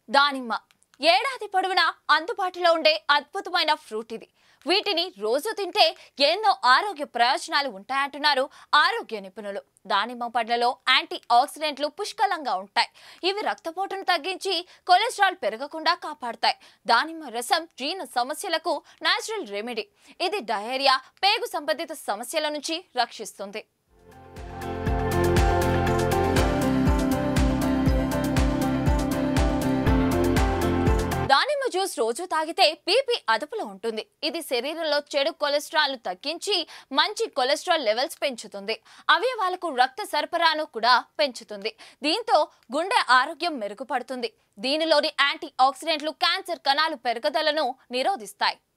దానిమ్మ ఏడాది పొడవునా అందుబాటులో ఉండే అద్భుతమైన ఫ్రూట్ ఇది వీటిని రోజు తింటే ఎన్నో ఆరోగ్య ప్రయోజనాలు ఉంటాయంటున్నారు ఆరోగ్య నిపుణులు దానిమ్మ పండ్లలో యాంటీ ఆక్సిడెంట్లు పుష్కలంగా ఉంటాయి ఇవి రక్తపోటును తగ్గించి కొలెస్ట్రాల్ పెరగకుండా కాపాడతాయి దానిమ్మ రసం జీర్ణ సమస్యలకు నేచురల్ రెమెడీ ఇది డయేరియా పేగు సంబంధిత సమస్యల నుంచి రక్షిస్తుంది దానిమ్మ జ్యూస్ రోజు తాగితే బీపీ అదుపులో ఉంటుంది ఇది శరీరంలో చెడు కొలెస్ట్రాల్ తగ్గించి మంచి కొలెస్ట్రాల్ లెవెల్స్ పెంచుతుంది అవయవాలకు రక్త సరఫరాను కూడా పెంచుతుంది దీంతో గుండె ఆరోగ్యం మెరుగుపడుతుంది దీనిలోని యాంటీ ఆక్సిడెంట్లు క్యాన్సర్ కణాలు పెరుగుదలను నిరోధిస్తాయి